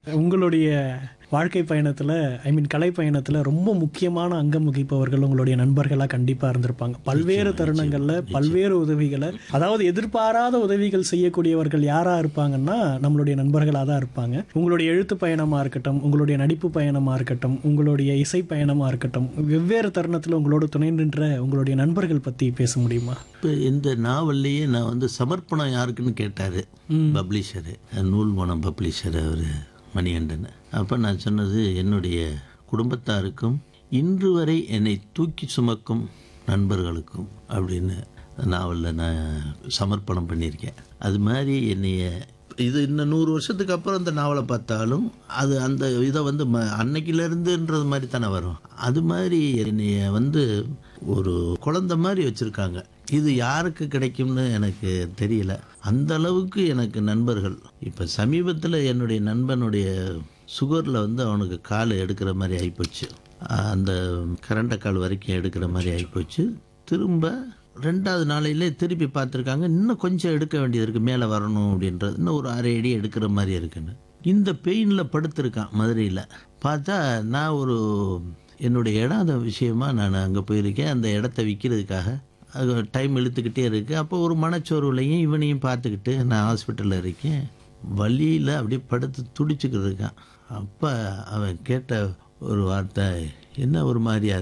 உங்களுடைய வாழ்க்கை பயணத்தில் ஐ மீன் கலை பயணத்தில் ரொம்ப முக்கியமான அங்கம் வகிப்பவர்கள் உங்களுடைய நண்பர்களாக கண்டிப்பாக இருந்திருப்பாங்க பல்வேறு தருணங்களில் பல்வேறு உதவிகளை அதாவது எதிர்பாராத உதவிகள் செய்யக்கூடியவர்கள் யாராக இருப்பாங்கன்னா நம்மளுடைய நண்பர்களாக தான் இருப்பாங்க உங்களுடைய எழுத்து பயணமாக இருக்கட்டும் உங்களுடைய நடிப்பு பயணமாக இருக்கட்டும் உங்களுடைய இசை பயணமாக இருக்கட்டும் வெவ்வேறு தருணத்தில் உங்களோட துணை நின்ற உங்களுடைய நண்பர்கள் பற்றி பேச முடியுமா இப்போ இந்த நாவல்லையே நான் வந்து சமர்ப்பணம் யாருக்குன்னு கேட்டார் பப்ளிஷரு நூல்வனம் பப்ளிஷர் அவர் மணிகண்டன் அப்போ நான் சொன்னது என்னுடைய குடும்பத்தாருக்கும் இன்று வரை என்னை தூக்கி சுமக்கும் நண்பர்களுக்கும் அப்படின்னு நாவலில் நான் சமர்ப்பணம் பண்ணியிருக்கேன் அது மாதிரி என்னைய இது இன்னும் நூறு வருஷத்துக்கு அப்புறம் அந்த நாவலை பார்த்தாலும் அது அந்த இதை வந்து ம அன்னைக்கிலேருந்துன்றது மாதிரி தானே வரும் அது மாதிரி என்னைய வந்து ஒரு குழந்தை மாதிரி வச்சுருக்காங்க இது யாருக்கு கிடைக்கும்னு எனக்கு தெரியல அந்த அளவுக்கு எனக்கு நண்பர்கள் இப்போ சமீபத்தில் என்னுடைய நண்பனுடைய சுகரில் வந்து அவனுக்கு கால் எடுக்கிற மாதிரி ஆகிப்போச்சு அந்த கரண்ட கால் வரைக்கும் எடுக்கிற மாதிரி ஆகிப்போச்சு திரும்ப ரெண்டாவது நாளையிலே திருப்பி பார்த்துருக்காங்க இன்னும் கொஞ்சம் எடுக்க வேண்டியது இருக்குது மேலே வரணும் அப்படின்றது இன்னும் ஒரு அரை அடி எடுக்கிற மாதிரி இருக்குன்னு இந்த பெயினில் படுத்திருக்கான் மதுரையில் பார்த்தா நான் ஒரு என்னுடைய இடம் விஷயமா நான் அங்கே போயிருக்கேன் அந்த இடத்த விற்கிறதுக்காக அது டைம் இழுத்துக்கிட்டே இருக்குது அப்போ ஒரு மனச்சோர்வுலையும் இவனையும் பார்த்துக்கிட்டு நான் ஹாஸ்பிட்டலில் இருக்கேன் வழியில் அப்படியே படுத்து துடிச்சுக்கிட்டு இருக்கான் அப்போ அவன் கேட்ட ஒரு வார்த்தை என்ன ஒரு மாதிரியா